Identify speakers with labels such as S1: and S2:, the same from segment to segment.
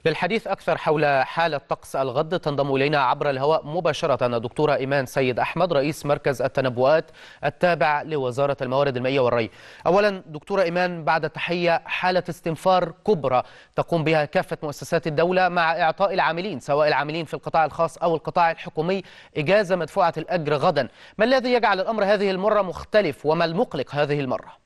S1: للحديث أكثر حول حالة طقس الغد تنضم إلينا عبر الهواء مباشرة دكتورة إيمان سيد أحمد رئيس مركز التنبؤات التابع لوزارة الموارد المائية والري أولا دكتورة إيمان بعد تحية حالة استنفار كبرى تقوم بها كافة مؤسسات الدولة مع إعطاء العاملين سواء العاملين في القطاع الخاص أو القطاع الحكومي إجازة مدفوعة الأجر غدا ما الذي يجعل الأمر هذه المرة مختلف وما المقلق هذه المرة؟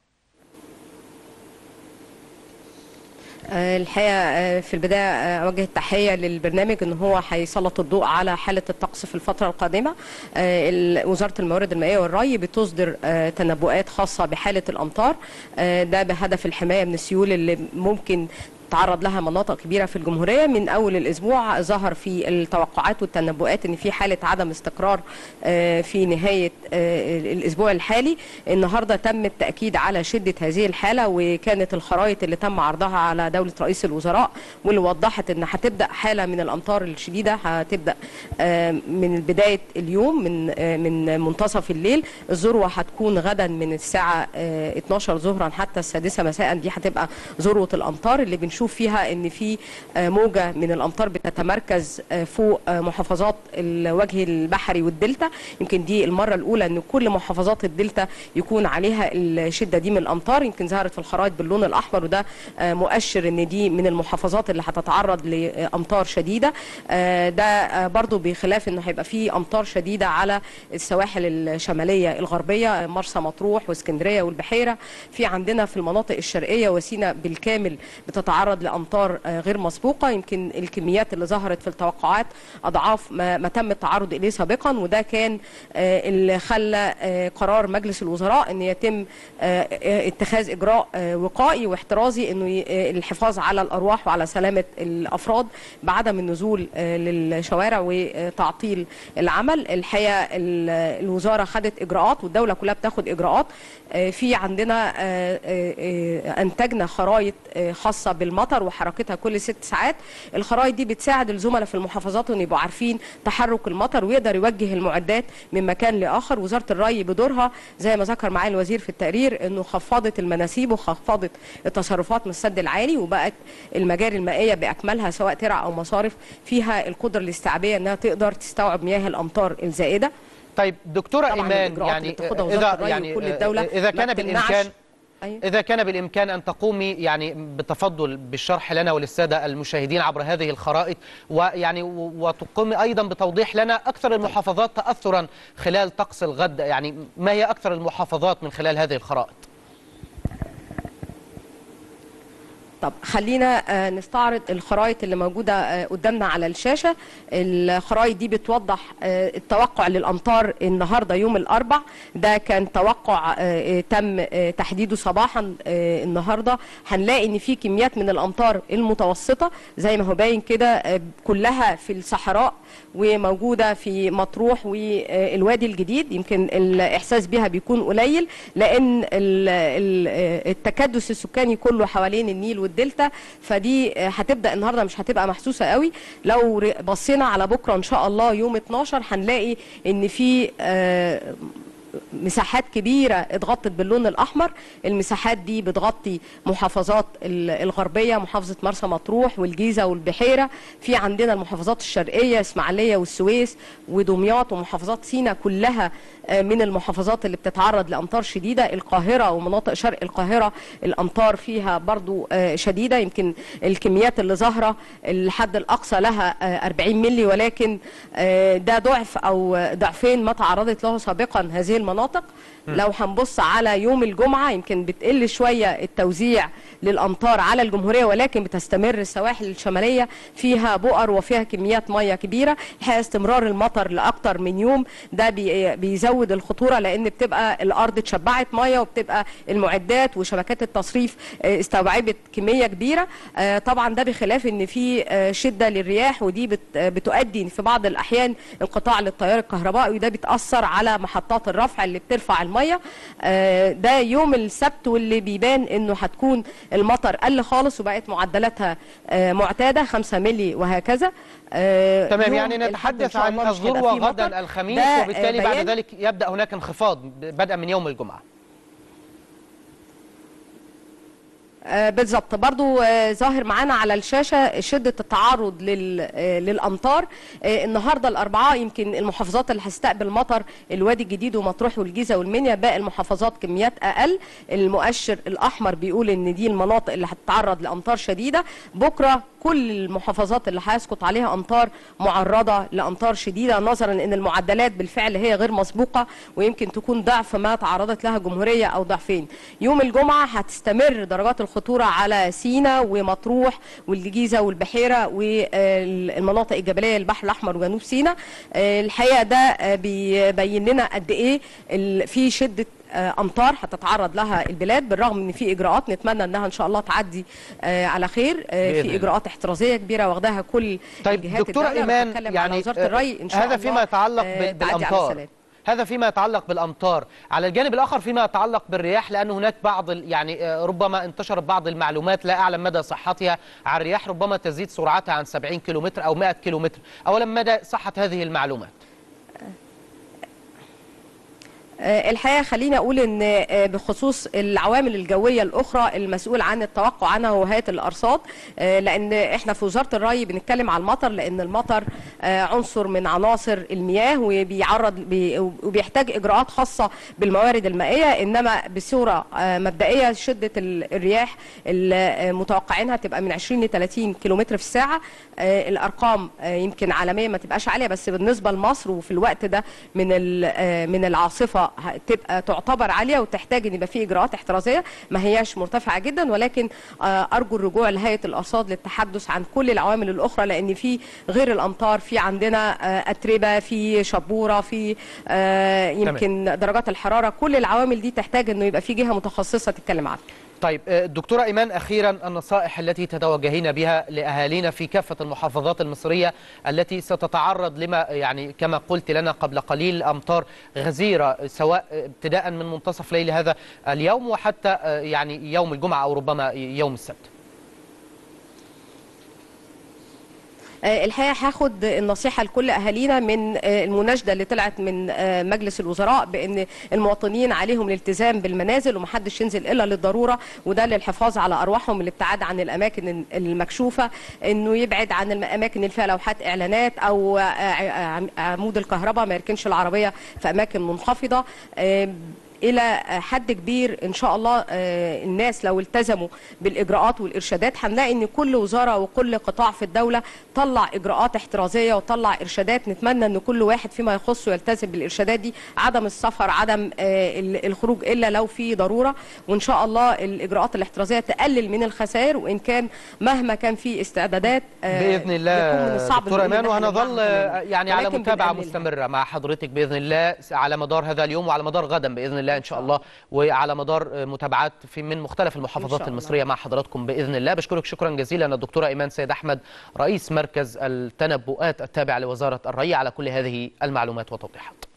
S2: الحقيقه في البدايه اوجه التحيه للبرنامج ان هو هيسلط الضوء على حاله الطقس في الفتره القادمه وزاره الموارد المائيه والري بتصدر تنبؤات خاصه بحاله الامطار ده بهدف الحمايه من السيول اللي ممكن تعرض لها مناطق كبيرة في الجمهورية من أول الأسبوع ظهر في التوقعات والتنبؤات أن في حالة عدم استقرار في نهاية الأسبوع الحالي النهاردة تم التأكيد على شدة هذه الحالة وكانت الخرائط اللي تم عرضها على دولة رئيس الوزراء واللي وضحت أن هتبدأ حالة من الأمطار الشديدة هتبدأ من بداية اليوم من من منتصف الليل الذروة هتكون غدا من الساعة 12 ظهرا حتى السادسة مساء دي هتبقى ذروة الأمطار اللي بنشوف بنشوف فيها ان في موجه من الامطار بتتمركز فوق محافظات الوجه البحري والدلتا يمكن دي المره الاولى ان كل محافظات الدلتا يكون عليها الشده دي من الامطار يمكن ظهرت في الخرائط باللون الاحمر وده مؤشر ان دي من المحافظات اللي هتتعرض لامطار شديده ده برضو بخلاف انه هيبقى في امطار شديده على السواحل الشماليه الغربيه مرسى مطروح واسكندريه والبحيره في عندنا في المناطق الشرقيه وسينا بالكامل بتتعرض تعرض لامطار غير مسبوقه يمكن الكميات اللي ظهرت في التوقعات اضعاف ما, ما تم التعرض اليه سابقا وده كان اللي خلى قرار مجلس الوزراء ان يتم اتخاذ اجراء وقائي واحترازي انه الحفاظ على الارواح وعلى سلامه الافراد بعدم النزول للشوارع وتعطيل العمل الحقيقه الوزاره خدت اجراءات والدوله كلها بتاخد اجراءات في عندنا انتجنا خرائط خاصه بالمطر وحركتها كل ست ساعات الخرائط دي بتساعد الزملاء في المحافظات ان يبقوا عارفين تحرك المطر ويقدر يوجه المعدات من مكان لاخر وزاره الري بدورها زي ما ذكر معالي الوزير في التقرير انه خفضت المناسيب وخفضت التصرفات من السد العالي وبقت المجاري المائيه باكملها سواء ترع او مصارف فيها القدره الاستيعابيه انها تقدر تستوعب مياه الامطار الزائده
S1: طيب دكتوره ايمان يعني
S2: اذا يعني كل الدولة
S1: اذا كان بالامكان إذا كان بالإمكان أن تقومي يعني بتفضل بالشرح لنا وللسادة المشاهدين عبر هذه الخرائط ويعني وتقومي أيضا بتوضيح لنا أكثر المحافظات تأثرا خلال طقس الغد يعني ما هي أكثر المحافظات من خلال هذه الخرائط
S2: طب خلينا نستعرض الخرائط اللي موجودة قدامنا على الشاشة الخرائط دي بتوضح التوقع للأمطار النهاردة يوم الأربع ده كان توقع تم تحديده صباحا النهاردة هنلاقي ان في كميات من الأمطار المتوسطة زي ما هو باين كده كلها في الصحراء وموجودة في مطروح والوادي الجديد يمكن الإحساس بها بيكون قليل لأن التكدس السكاني كله حوالين النيل والدلتا فدي هتبدا النهارده مش هتبقى محسوسه قوي لو بصينا على بكره ان شاء الله يوم 12 هنلاقي ان في مساحات كبيرة اتغطت باللون الأحمر المساحات دي بتغطي محافظات الغربية محافظة مرسى مطروح والجيزة والبحيرة في عندنا المحافظات الشرقية إسماعيلية والسويس ودمياط ومحافظات سينا كلها من المحافظات اللي بتتعرض لأمطار شديدة القاهرة ومناطق شرق القاهرة الأمطار فيها برضو شديدة يمكن الكميات اللي ظاهرة الحد الأقصى لها 40 ملي ولكن ده ضعف أو ضعفين ما تعرضت له سابقا هذه المناطق لو هنبص على يوم الجمعة يمكن بتقل شوية التوزيع للأمطار على الجمهورية ولكن بتستمر السواحل الشمالية فيها بؤر وفيها كميات مية كبيرة الحقيقة استمرار المطر لأكتر من يوم ده بيزود الخطورة لأن بتبقى الأرض اتشبعت مية وبتبقى المعدات وشبكات التصريف استوعبت كمية كبيرة طبعا ده بخلاف ان في شدة للرياح ودي بتؤدي في بعض الأحيان انقطاع للتيار الكهربائي وده بيتأثر على محطات الرفع اللي بترفع المية ده يوم السبت واللي بيبان انه هتكون المطر قل خالص وبقت معدلاتها معتاده 5 ملي وهكذا
S1: تمام يعني نتحدث عن الذروه غدا الخميس وبالتالي بعد ذلك يبدا هناك انخفاض بدءا من يوم الجمعه
S2: آه، بالظبط برضو آه، ظاهر معانا على الشاشة شدة التعرض لل- آه، للأمطار آه، النهاردة الأربعاء يمكن المحافظات اللي هتستقبل مطر الوادي الجديد ومطروح والجيزة والمنيا باقي المحافظات كميات أقل المؤشر الأحمر بيقول إن دي المناطق اللي هتتعرض لأمطار شديدة بكرة كل المحافظات اللي هيسقط عليها أمطار معرضة لأمطار شديدة نظرا إن المعدلات بالفعل هي غير مسبوقة ويمكن تكون ضعف ما تعرضت لها جمهورية أو ضعفين يوم الجمعة هتستمر درجات الخطورة على سينا ومطروح والجيزة والبحيرة والمناطق الجبلية البحر الأحمر وجنوب سينا آه، الحقيقة ده آه، بيبين لنا قد إيه ال- في شدة آه، امطار هتتعرض لها البلاد بالرغم ان في اجراءات نتمنى انها ان شاء الله تعدي آه، على خير آه،
S1: بإذن
S2: في
S1: الله.
S2: اجراءات احترازيه كبيره واخداها كل
S1: طيب
S2: الجهات
S1: دكتورة
S2: الدولة.
S1: إيمان
S2: بتكلم
S1: يعني
S2: على وزاره
S1: آه،
S2: الري ان شاء
S1: هذا
S2: الله
S1: فيما يتعلق
S2: آه،
S1: بال-
S2: تعدي على
S1: بالأمطار
S2: السلام.
S1: هذا فيما يتعلق بالامطار على الجانب الاخر فيما يتعلق بالرياح لان هناك بعض ال- يعني آه، ربما انتشرت بعض المعلومات لا اعلم مدى صحتها عن الرياح ربما تزيد سرعتها عن 70 كيلومتر او 100 كيلومتر اولا مدى صحه هذه المعلومات
S2: آه، الحقيقه خليني اقول ان آه، بخصوص العوامل الجويه الاخرى المسؤول عن التوقع عنها هو هيئه الارصاد آه، لان احنا في وزاره الري بنتكلم على المطر لان المطر آه، عنصر من عناصر المياه وبيعرض بي- وبيحتاج اجراءات خاصه بالموارد المائيه انما بصوره آه، مبدئيه شده ال- الرياح اللي متوقعينها تبقى من 20 ل 30 كيلومتر في الساعه آه، الارقام آه، يمكن عالميا ما تبقاش عاليه بس بالنسبه لمصر وفي الوقت ده من ال- آه، من العاصفه هتبقى تعتبر عاليه وتحتاج ان يبقى في اجراءات احترازيه ما هياش مرتفعه جدا ولكن آه، ارجو الرجوع لهيئه الارصاد للتحدث عن كل العوامل الاخرى لان في غير الامطار في عندنا آه، اتربه في شبوره في آه، يمكن درجات الحراره كل العوامل دي تحتاج انه يبقى في جهه متخصصه تتكلم عنها
S1: طيب آه، دكتورة إيمان أخيرا النصائح التي تتوجهين بها لأهالينا في كافة المحافظات المصرية التي ستتعرض لما يعني كما قلت لنا قبل قليل أمطار غزيرة سواء ابتداء من منتصف ليل هذا اليوم وحتى آه، يعني يوم الجمعة أو ربما يوم السبت
S2: آه، الحقيقه هاخد النصيحه لكل اهالينا من آه، المناشده اللي طلعت من آه، مجلس الوزراء بان المواطنين عليهم الالتزام بالمنازل ومحدش ينزل الا للضروره وده للحفاظ على ارواحهم الابتعاد عن الاماكن المكشوفه انه يبعد عن الاماكن اللي فيها لوحات اعلانات او آه، ع- عمود الكهرباء ما يركنش العربيه في اماكن منخفضه آه، الى حد كبير ان شاء الله آه، الناس لو التزموا بالاجراءات والارشادات هنلاقي ان كل وزاره وكل قطاع في الدوله طلع اجراءات احترازيه وطلع ارشادات نتمنى ان كل واحد فيما يخصه يلتزم بالارشادات دي عدم السفر عدم آه، ال- الخروج الا لو في ضروره وان شاء الله الاجراءات الاحترازيه تقلل من الخسائر وان كان مهما كان في استعدادات آه،
S1: بإذن
S2: يكون من
S1: الله
S2: الصعب
S1: دكتورة
S2: نقول
S1: إيمان
S2: إن إحنا
S1: وهنظل
S2: نمنعها
S1: آه،
S2: تماماً.
S1: يعني على
S2: ولكن
S1: متابعة
S2: بنقللها.
S1: مستمرة مع حضرتك بإذن الله على مدار هذا اليوم وعلى مدار غدا بإذن الله إن شاء الله وعلى مدار آه، متابعات في من مختلف المحافظات
S2: الله.
S1: المصرية مع حضراتكم بإذن الله بشكرك شكرا جزيلا الدكتورة إيمان سيد أحمد رئيس مركز التنبؤات التابع لوزارة الري على كل هذه المعلومات والتوضيحات